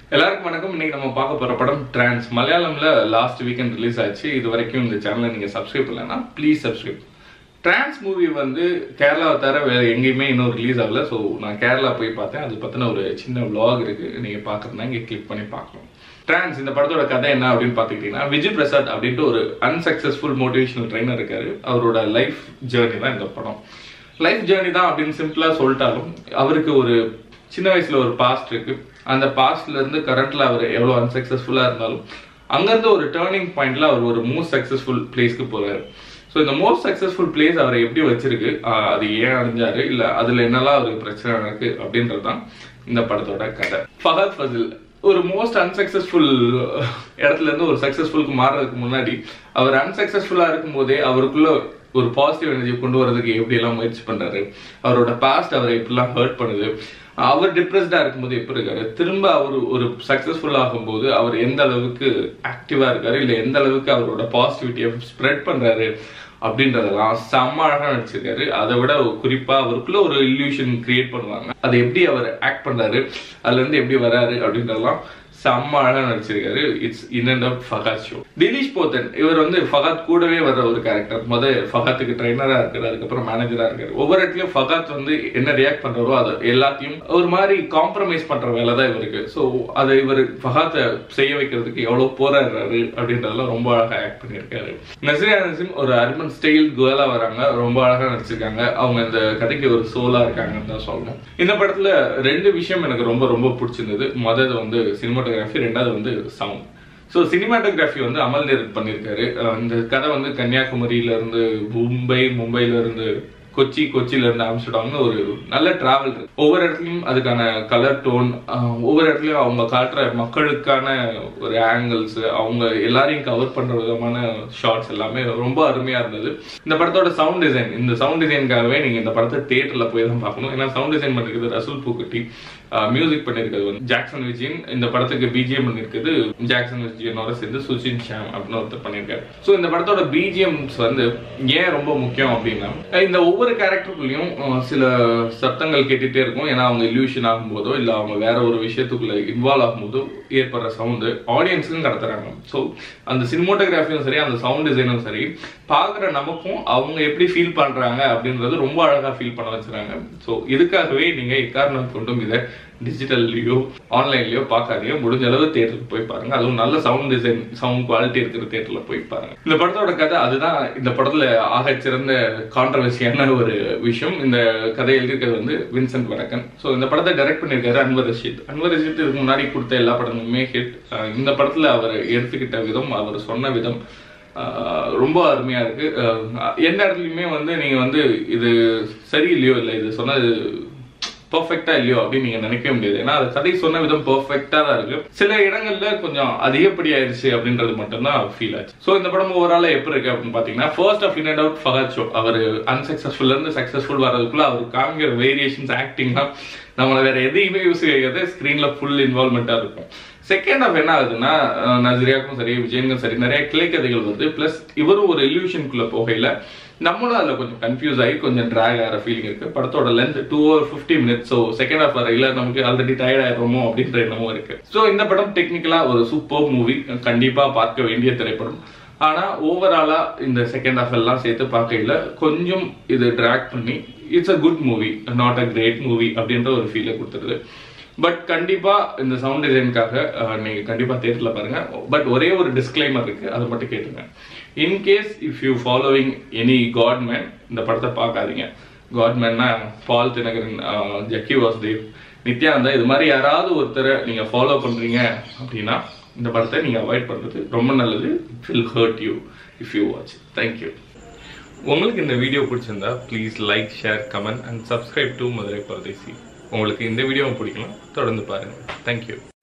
எல்லாருக்கும் வணக்கம் இன்னைக்கு நம்ம பார்க்க போற படம் டிரான்ஸ் மலையாளம்ல லாஸ்ட் வீக்கெண்ட் ரிலீஸ் ஆச்சு இது வரைக்கும் இந்த சேனலை நீங்க சப்ஸ்கிரைப் பண்ணலன்னா ப்ளீஸ் சப்ஸ்கிரைப் டிரான்ஸ் மூவி வந்து கேரளாவை தவிர வேற எங்கேயுமே இன்னும் ரிலீஸ் ஆகல ஸோ நான் கேரளா போய் பார்த்தேன் அது பத்தின ஒரு சின்ன vlog இருக்கு நீங்க பார்க்கறதுனா இங்க கிளிக் பண்ணி பார்க்கலாம் டிரான்ஸ் இந்த படத்தோட கதை என்ன அப்படின்னு பார்த்துக்கிட்டீங்கன்னா விஜய் பிரசாத் அப்படின்ட்டு ஒரு அன்சக்சஸ்ஃபுல் மோட்டிவேஷனல் ட்ரைனர் இருக்காரு அவரோட லைஃப் ஜேர்னி தான் இந்த படம் லைஃப் ஜேர்னி தான் அப்படின்னு சிம்பிளா சொல்லிட்டாலும் அவருக்கு ஒரு சின்ன வயசுல ஒரு பாஸ்ட் இருக்கு அந்த பாஸ்ட்ல இருந்து கரண்ட்ல அவர் எவ்வளவு அன்சக்சஸ்ஃபுல்லா இருந்தாலும் அங்கிருந்து ஒரு டேர்னிங் பாயிண்ட்ல அவர் ஒரு மோஸ்ட் சக்சஸ்ஃபுல் பிளேஸ்க்கு போறாரு ஸோ இந்த மோஸ்ட் சக்சஸ்ஃபுல் பிளேஸ் அவரை எப்படி வச்சிருக்கு ஆஹ் அது ஏன் அடைஞ்சாரு இல்ல அதுல என்னெல்லாம் அவருக்கு பிரச்சனை நடக்கு அப்படின்றது தான் இந்த படத்தோட கதை ஃபஹத் ஃபசில் ஒரு மோஸ்ட் அன்சக்சஸ்ஃபுல் இடத்துல இருந்து ஒரு சக்சஸ்ஃபுல்க்கு மாறுறதுக்கு முன்னாடி அவர் அன்சக்சஸ்ஃபுல்லா இருக்கும்போதே அவருக்குள்ள ஒரு பாசிட்டிவ் எனர்ஜி கொண்டு வரதுக்கு எப்படி எல்லாம் முயற்சி பண்றாரு அவரோட பாஸ்ட் அவரை எப்படிலாம் ஹர்ட் பண்ணுது அவர் டிப்ரெஸ்டா இருக்கும்போது எப்படி இருக்காரு திரும்ப அவர் ஒரு சக்சஸ்ஃபுல் ஆகும்போது அவர் எந்த அளவுக்கு ஆக்டிவா இருக்காரு இல்ல எந்த அளவுக்கு அவரோட பாசிட்டிவிட்டியை ஸ்ப்ரெட் பண்றாரு அப்படின்றதெல்லாம் செம்ம அழகா நடிச்சிருக்காரு அதை விட குறிப்பா அவருக்குள்ள ஒரு இல்யூஷன் கிரியேட் பண்ணுவாங்க அதை எப்படி அவர் ஆக்ட் பண்றாரு அதுல இருந்து எப்படி வராரு அப்படின்றதெல்லாம் செம்ம அழகா நடிச்சிருக்காரு it's in and out Fahadh show Dileesh Pothan இவர் வந்து ஃபகாத் கூடவே வர்ற ஒரு கேரக்டர் முத ஃபகாத்துக்கு ட்ரைனரா இருக்காரு அதுக்கப்புறம் மேனேஜரா இருக்காரு ஒவ்வொரு இடத்துலயும் ஃபகாத் வந்து என்ன ரியாக்ட் பண்றாரோ அது எல்லாத்தையும் ஒரு மாதிரி காம்ப்ரமைஸ் பண்ற வேலை தான் இவருக்கு ஸோ அதை இவர் ஃபகாத்தை செய்ய வைக்கிறதுக்கு எவ்வளவு போராடுறாரு அப்படின்றதெல்லாம் ரொம்ப அழகா ஆக்ட் பண்ணியிருக்காரு நஸ்ரியா நசீம் ஒரு அர்பன் ஸ்டைல் கேர்லா வராங்க ரொம்ப அழகா நடிச்சிருக்காங்க அவங்க இந்த கதைக்கு ஒரு சோலா இருக்காங்கன்னு தான் சொல்லணும் இந்த படத்துல ரெண்டு விஷயம் எனக்கு ரொம்ப ரொம்ப பிடிச்சிருந்தது முதல் வந்து சினிமாட்டோகிராஃபி ரெண்டாவது வந்து சவுண்ட் ஸோ சினிமாட்டோகிராஃபி வந்து அமல் நேர் பண்ணியிருக்காரு அஹ் இந்த கதை வந்து கன்னியாகுமரியில இருந்து மும்பை மும்பைல இருந்து கொச்சி கொச்சியில இருந்து ஆரம்பிச்சிட்டாங்கன்னு ஒரு நல்ல டிராவல் இருக்கு ஒவ்வொரு இடத்துலயும் அதுக்கான கலர் டோன் ஒவ்வொரு இடத்துலயும் அவங்க காட்டுற மக்களுக்கான ஒரு ஆங்கிள்ஸ் அவங்க எல்லாரையும் கவர் பண்ற விதமான ஷார்ட்ஸ் எல்லாமே ரொம்ப அருமையா இருந்தது இந்த படத்தோட சவுண்ட் டிசைன் இந்த சவுண்ட் டிசைனுக்காகவே நீங்க இந்த படத்தை தியேட்டர்ல போய் தான் பார்க்கணும் ஏன்னா சவுண்ட் டிசைன் பண்ணிருக்கிறது ரசூல் பூக்குட்டி மியூசிக் பண்ணிருக்கிறது வந்து ஜாக்சன் விஜயன் இந்த படத்துக்கு பிஜிஎம் பண்ணிருக்கிறது ஜாக்சன் விஜயனோட சேர்ந்து சுஷின் ஷாம் அப்படின்னு ஒருத்தர் பண்ணியிருக்காரு ஸோ இந்த படத்தோட பிஜிஎம்ஸ் வந்து ஏன் ரொம்ப முக்கியம் அப்படின்னா இந்த ஒவ்வொரு கேரக்டருக்குள்ளேயும் சில சத்தங்கள் கேட்டுட்டே இருக்கும் ஏன்னா அவங்க இல்யூஷன் ஆகும்போதோ இல்லை அவங்க வேற ஒரு விஷயத்துக்குள்ள இன்வால்வ் ஆகும்போதோ ஏற்படுற சவுண்டு ஆடியன்ஸுக்கும் கடத்துறாங்க ஸோ அந்த சினிமோட்டோகிராஃபியும் சரி அந்த சவுண்ட் டிசைனும் சரி பார்க்குற நமக்கும் அவங்க எப்படி ஃபீல் பண்றாங்க அப்படின்றது ரொம்ப அழகா ஃபீல் பண்ண வச்சுறாங்க ஸோ இதுக்காகவே நீங்க இக்காரணம் கொண்டும் இதை டிஜிட்டல்லையோ ஆன்லைன்லயோ பார்க்காதீங்க முடிஞ்ச அளவு தேட்டருக்கு போய் பாருங்க அதுவும் நல்ல சவுண்ட் டிசைன் சவுண்ட் குவாலிட்டி இருக்கிற தேட்டர்ல போய் பாருங்க இந்த படத்தோட கதை அதுதான் இந்த படத்துல ஆக சிறந்த கான்ட்ரவர்சியான ஒரு விஷயம் இந்த கதை எழுதியிருக்கிறது வந்து வின்சென்ட் வடக்கன் ஸோ இந்த படத்தை டைரக்ட் பண்ணியிருக்காரு அன்வர் ரஷீத் அன்வர் ரஷீத் இதுக்கு முன்னாடி கொடுத்த எல்லா படமுமே ஹிட் இந்த படத்துல அவர் எடுத்துக்கிட்ட விதம் அவர் சொன்ன விதம் ஆஹ் ரொம்ப அருமையா இருக்கு ஆஹ் எந்த இடத்துலயுமே வந்து நீங்க வந்து இது சரியில்லையோ இல்லை இது சொன்னது பெர்ஃபெக்டா இல்லையோ அப்படின்னு நீங்க நினைக்கவே முடியாது ஏன்னா அது கதை சொன்ன விதம் பெர்ஃபெக்டா தான் இருக்கு சில இடங்கள்ல கொஞ்சம் அதிகப்படி ஆயிடுச்சு அப்படின்றது மட்டும்தான் ஃபீல் ஆச்சு ஸோ இந்த படம் ஓவரால எப்படி இருக்கு அப்படின்னு பாத்தீங்கன்னா first off in and out Fahadh show அவர் அன்சக்சஸ்ஃபுல்ல இருந்து சக்சஸ்ஃபுல் வர்றதுக்குள்ள அவர் காமிக்கிற வேரியேஷன்ஸ் ஆக்டிங்லாம் நம்மள வேற எதையுமே யூஸ் செய்யாது ஸ்கிரீன்ல ஃபுல் இன்வால்மெண்டா இருக்கும் செகண்ட் ஆஃப் என்ன ஆகுதுன்னா அஹ் நஸ்ரியாக்கும் சரி விஜயனுக்கும் சரி நிறைய கிளை கதைகள் வருது பிளஸ் இவரும் ஒரு இல்யூஷனுக்குள்ள போகையில நம்மளும் அதில் கொஞ்சம் கன்ஃபியூஸ் ஆகி கொஞ்சம் ட்ராக் ஆகிற ஃபீலிங் இருக்கு படத்தோட length two hour fifty minutes so second half வரையில நமக்கு ஆல்ரெடி டயர்ட் ஆயிடுறோமோ அப்படின்ற எண்ணமும் இருக்கு ஸோ இந்த படம் டெக்னிக்கலா ஒரு சூப்பர் மூவி கண்டிப்பா பார்க்க வேண்டிய திரைப்படம் ஆனா ஓவராலா இந்த செகண்ட் ஹாஃப் எல்லாம் சேர்த்து பார்க்கையில கொஞ்சம் இது ட்ராக் பண்ணி it's a good movie not a great movie அப்படின்ற ஒரு ஃபீலை கொடுத்துருது பட் கண்டிப்பா இந்த சவுண்ட் டிசைனுக்காக நீங்க கண்டிப்பா தேட்டர்ல பாருங்க பட் ஒரே ஒரு டிஸ்க்ளைமர் இருக்கு அதை மட்டும் கேட்டுங்க in case if you following any godman இந்த படத்தை பார்க்காதீங்க காட்மேன்னா பால் தினகரன் அஹ், ஜக்கி வாசுதேவ் நித்யானந்தா இது மாதிரி யாராவது ஒருத்தரை நீங்க ஃபாலோ பண்றீங்க அப்படின்னா இந்த படத்தை நீங்க அவாய்ட் பண்றது ரொம்ப நல்லது it will hurt you if you watch thank you உங்களுக்கு இந்த வீடியோ பிடிச்சிருந்தா please like share comment and subscribe to Madurai Paradesi உங்களுக்கு இந்த வீடியோவும் பிடிக்கலாம் தொடர்ந்து பாருங்க தேங்க்யூ